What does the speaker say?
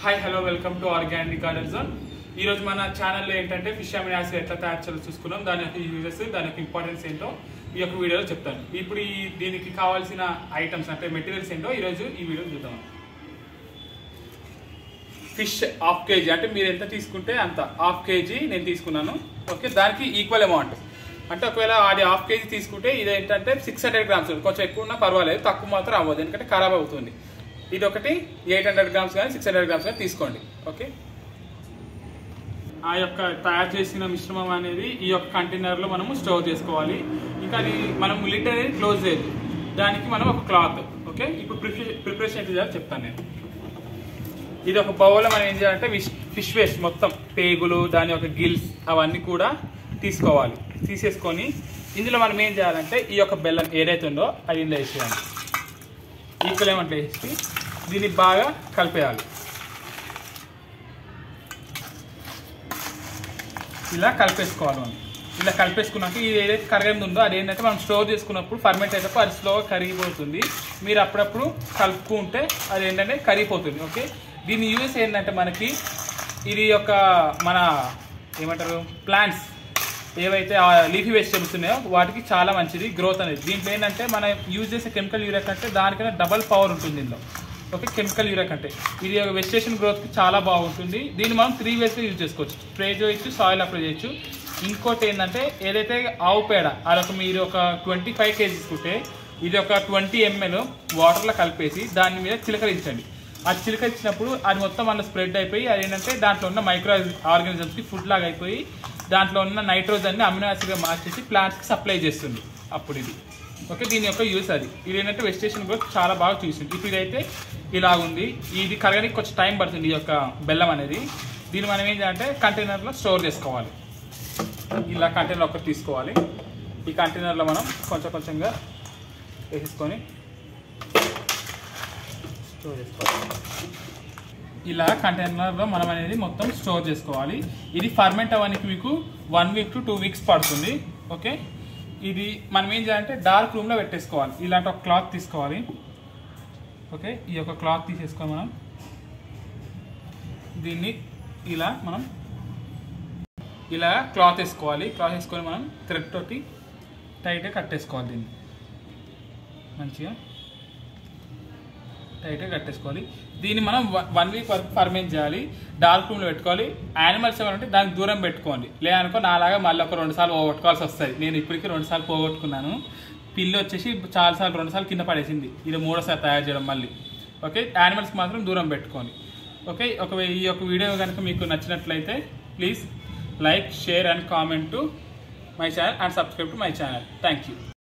hi hello welcome to organic garden zone ఈ రోజు మన ఛానల్లో ఏంటంటే ఫిష్ అమిన్ యాసిడ్ ఎట్లా తయారు చేయాలో చూసుకున్నాం దాని యొక్క యూజెస్ దాని యొక్క ఇంపార్టెన్స్ ఏంటో ఈ యొక్క వీడియోలో చెప్తాను ఇప్పుడు ఈ దీనికి కావాల్సిన ఐటమ్స్ అంటే మెటీరియల్స్ ఏంటో ఈరోజు ఈ వీడియో చూద్దాం ఫిష్ హాఫ్ కేజీ అంటే మీరు ఎంత తీసుకుంటే అంత హాఫ్ కేజీ నేను తీసుకున్నాను ఓకే దానికి ఈక్వల్ అమౌంట్ అంటే ఒకవేళ అది హాఫ్ కేజీ తీసుకుంటే ఇది ఏంటంటే సిక్స్ హండ్రెడ్ గ్రామ్స్ కొంచెం ఎక్కువ ఉన్నా పర్వాలేదు తక్కువ మాత్రం అవ్వదు ఎందుకంటే ఖరాబ్ అవుతుంది ఇది ఒకటి ఎయిట్ హండ్రెడ్ గ్రామ్స్ కానీ సిక్స్ హండ్రెడ్ గ్రామ్స్ కానీ తీసుకోండి ఓకే ఆ యొక్క తయారు చేసిన మిశ్రమం అనేది ఈ యొక్క కంటైనర్లో మనము స్టోర్ చేసుకోవాలి ఇంకా అది మనం లిడ్ అనేది క్లోజ్ చేయదు దానికి మనం ఒక క్లాత్ ఓకే ఇప్పుడు ప్రిపరే ప్రిపరేషన్ ఎట్లా చేయాలో చెప్తాను నేను ఇది ఒక బౌల్లో మనం ఏం చేయాలంటే ఫిష్ ఫిష్ వేస్ట్ మొత్తం పేగులు దాని యొక్క గిల్స్ అవన్నీ కూడా తీసుకోవాలి తీసేసుకొని ఇందులో మనం ఏం చేయాలంటే ఈ యొక్క బెల్లం ఏదైతే ఉందో అది ఇందులో వేసేయాలి ఈక్వల్ ఏమంటే వేసి దీన్ని బాగా కలిపేయాలి ఇలా కలిపేసుకోవాలి మనం ఇలా కలిపేసుకున్నాక ఇది ఏదైతే కరగంది ఉందో అది ఏంటంటే మనం స్టోర్ చేసుకున్నప్పుడు ఫర్మెంట్ అయినప్పుడు అది స్లోగా కరిగిపోతుంది మీరు అప్పుడప్పుడు కలుపుకుంటే అది ఏంటంటే కరిగిపోతుంది ఓకే దీని యూఎస్ ఏంటంటే మనకి ఇది యొక్క మన ఏమంటారు ప్లాంట్స్ ఏవైతే లీఫీ వెజిటేబుల్స్ ఉన్నాయో వాటికి చాలా మంచిది గ్రోత్ అనేది దీంట్లో ఏంటంటే మనం యూజ్ చేసే కెమికల్ యూరియా కంటే దానికన్నా డబల్ పవర్ ఉంటుంది దీనిలో ఓకే కెమికల్ యూరియా కంటే ఇది వెజిటేషన్ గ్రోత్కి చాలా బాగుంటుంది దీన్ని మనం త్రీ వేస్గా యూజ్ చేసుకోవచ్చు స్ప్రే చేయొచ్చు సాయిల్ అప్లై చేయొచ్చు ఇంకోటి ఏంటంటే ఏదైతే ఆవు పేడ అదొక మీరు ఒక ట్వంటీ ఫైవ్ కేజీ తీసుకుంటే ఇది ఒక ట్వంటీ ఎంఎల్ వాటర్లో కలిపేసి దాని మీద చిలకరించండి ఆ చిలకరించినప్పుడు అది మొత్తం అందులో స్ప్రెడ్ అయిపోయి అది ఏంటంటే దాంట్లో ఉన్న మైక్రో ఆర్గానిజమ్స్కి ఫుడ్ లాగా అయిపోయి దాంట్లో ఉన్న నైట్రోజన్ని అమినో యాసిడ్గా మార్చేసి ప్లాంట్స్కి సప్లై చేస్తుంది అప్పుడు ఇది ఓకే దీని యొక్క యూస్ అది ఇది ఏంటంటే వెజిటేషన్ గ్రోత్ చాలా బాగా చూసింది ఇప్పుడు ఇదైతే ఇలా ఉంది ఇది కరగడానికి కొంచెం టైం పడుతుంది ఈ యొక్క బెల్లం అనేది దీన్ని మనం ఏం చేయాలంటే కంటైనర్లో స్టోర్ చేసుకోవాలి ఇలా కంటైనర్ ఒకటి తీసుకోవాలి ఈ కంటైనర్లో మనం కొంచెం కొంచెంగా వేసేసుకొని స్టోర్ చేసుకోవాలి ఇలా కంటైనర్లో మనం అనేది మొత్తం స్టోర్ చేసుకోవాలి ఇది ఫర్మెంట్ అవ్వడానికి మీకు one week to two weeks పడుతుంది ఓకే ఇది మనం ఏం చేయాలంటే డార్క్ రూమ్లో పెట్టేసుకోవాలి ఇలాంటి ఒక క్లాత్ తీసుకోవాలి ఓకే ఈ యొక్క క్లాత్ తీసేసుకొని మనం దీన్ని ఇలా మనం ఇలా క్లాత్ వేసుకోవాలి క్లాత్ వేసుకొని మనం థ్రెడ్ తోటి టైట్గా కట్టేసుకోవాలి దీన్ని మంచిగా టైట్గా కట్టేసుకోవాలి దీన్ని మనం వన్ వీక్ వరకు ఫర్మెంట్ చేయాలి డార్క్ రూమ్లో పెట్టుకోవాలి యానిమల్స్ ఏమంటే దానికి దూరం పెట్టుకోండి లేదనుకో నాలాగా మళ్ళీ ఒక రెండు సార్లు పోగొట్టుకోవాల్సి వస్తుంది నేను ఇప్పటికీ రెండు సార్లు పోగొట్టుకున్నాను పిల్లి వచ్చేసి చాలాసార్లు రెండు సార్లు కింద పడేసింది ఇది మూడోసారి తయారు చేయడం మళ్ళీ ఓకే యానిమల్స్కి మాత్రం దూరం పెట్టుకోండి ఓకే ఒక ఈ యొక్క వీడియో కనుక మీకు నచ్చినట్లయితే please like share and comment to my channel and subscribe to my channel thank you